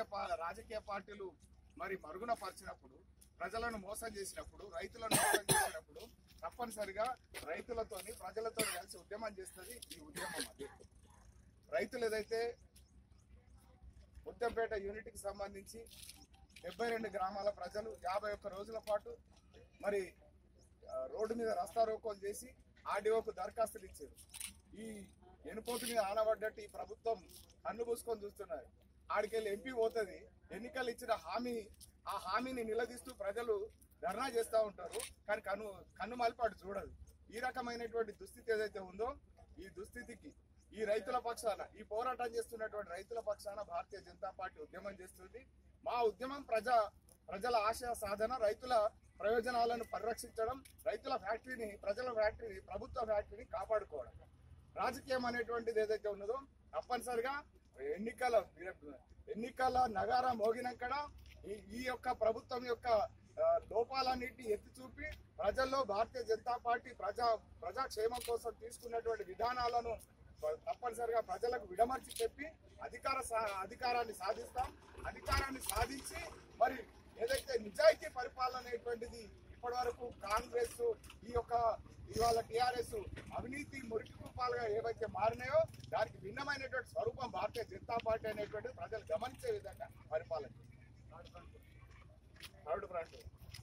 పా- రాజకీయ పార్టీలు మరి మరుగున పరిచినప్పుడు ప్రజలను మోసం చేసినప్పుడు రైతులను మోసం చేసినప్పుడు తప్పనిసరిగా రైతులతోని ప్రజలతో కలిసి ఉద్యమం చేస్తుంది ఈ ఉద్యమం అది రైతులు ఏదైతే ముత్తంపేట యూనిట్కి సంబంధించి డెబ్బై రెండు గ్రామాల ప్రజలు యాభై ఒక్క రోజుల పాటు మరి ఆ, రోడ్డు మీద రస్తా రోకోలు చేసి ఆర్డీఓకు దరఖాస్తులు ఇచ్చారు ఈ ఎనుపోతు మీద ఆనబడ్డట్టు ఈ ప్రభుత్వం కన్ను పూసుకొని చూస్తున్నారు ఆడికెళ్ళి ఎంపీ పోతుంది ఎన్నికలు ఇచ్చిన హామీ ఆ హామీని నిలదీస్తూ ప్రజలు ధర్నా చేస్తూ ఉంటారు కానీ కన్ను కన్ను మలిపాటు చూడదు ఈ రకమైనటువంటి దుస్థితి ఏదైతే ఉందో ఈ దుస్థితికి ఈ రైతుల పక్షాన ఈ పోరాటం చేస్తున్నటువంటి రైతుల పక్షాన భారతీయ జనతా పార్టీ ఉద్యమం చేస్తుంది మా ఉద్యమం ప్రజా ప్రజల ఆశయ సాధన రైతుల ప్రయోజనాలను పరిరక్షించడం రైతుల ఫ్యాక్టరీని ప్రజల ఫ్యాక్టరీని ప్రభుత్వ ఫ్యాక్టరీని కాపాడుకోవడం రాజకీయం అనేటువంటిది ఏదైతే ఉన్నదో తప్పనిసరిగా ఎన్నికల ఎన్నికల నగార మోగినక్కడ ఈ ఈ యొక్క ప్రభుత్వం యొక్క ఆ, లోపాలన్నింటినీ ఎత్తి చూపి ప్రజల్లో భారతీయ జనతా పార్టీ ప్రజా ప్రజాక్షేమం కోసం తీసుకున్నటువంటి విధానాలను తప్పనిసరిగా ప్రజలకు విడమర్చి చెప్పి అధికార సా- అధికారాన్ని సాధిస్తాం అధికారాన్ని సాధించి మరి ఏదైతే నిజాయితీ పరిపాలన అనేటువంటిది ఇప్పటి వరకు కాంగ్రెస్ ఈ యొక్క ఇవాళ టిఆర్ఎస్ అవినీతి మురికి రూపాలుగా ఏవైతే మారినాయో దానికి భిన్నమైనటువంటి స్వరూపం భారతీయ జనతా పార్టీ అనేటువంటిది ప్రజలు గమనించే విధంగా పరిపాలన థర్డ్ ఫ్రంట్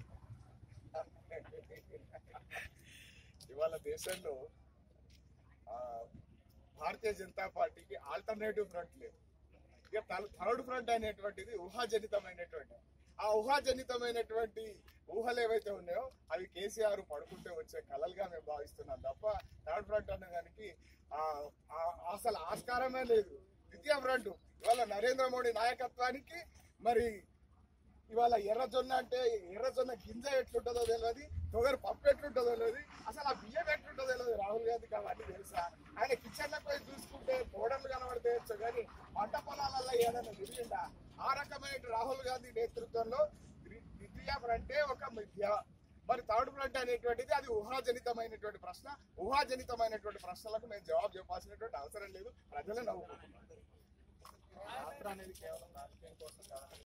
ఇవాళ దేశంలో ఆ, భారతీయ జనతా పార్టీకి ఆల్టర్నేటివ్ ఫ్రంట్ లేదు ఇక థర్డ్ ఫ్రంట్ అనేటువంటిది ఊహాజనితమైనటువంటి ఆ ఊహాజనితమైనటువంటి ఊహలు ఏవైతే ఉన్నాయో అవి కేసీఆర్ పడుకుంటే వచ్చే కలలుగా మేము భావిస్తున్నాం తప్ప థర్డ్ ఫ్రంట్ అనే దానికి ఆ, ఆ, అసలు ఆస్కారమే లేదు ద్వితీయ ఫ్రంట్ ఇవాళ నరేంద్ర మోడీ నాయకత్వానికి మరి ఇవాళ ఎర్రజొన్న అంటే ఎర్రజొన్న గింజ ఎట్లుంటుందో తెలియదు తొగరు పప్పు ఎట్లుంటుందో తెలియదు అసలు ఆ బియ్యం ఎట్లుంటుందో తెలియదు రాహుల్ గాంధీకి అవన్నీ తెలుసా ఆయన కిచెన్ పోయి చూసుకుంటే తోడలు కనబడితే కానీ పంట పొలాలలో ఏదైనా తిరిగిందా ఆ రకమైన రాహుల్ గాంధీ నేతృత్వంలో ద్వి- ద్వితీయ ఫ్రంటే ఒక మిథ్య మరి థర్డ్ ఫ్రంట్ అనేటువంటిది అది ఊహాజనితమైనటువంటి ప్రశ్న ఊహాజనితమైనటువంటి ప్రశ్నలకు మేము జవాబు చెప్పాల్సినటువంటి అవసరం లేదు ప్రజలే నవ్వుకుంటున్నారు రాష్ట్రం అనేది కేవలం రాజకీయం కోసం కాదు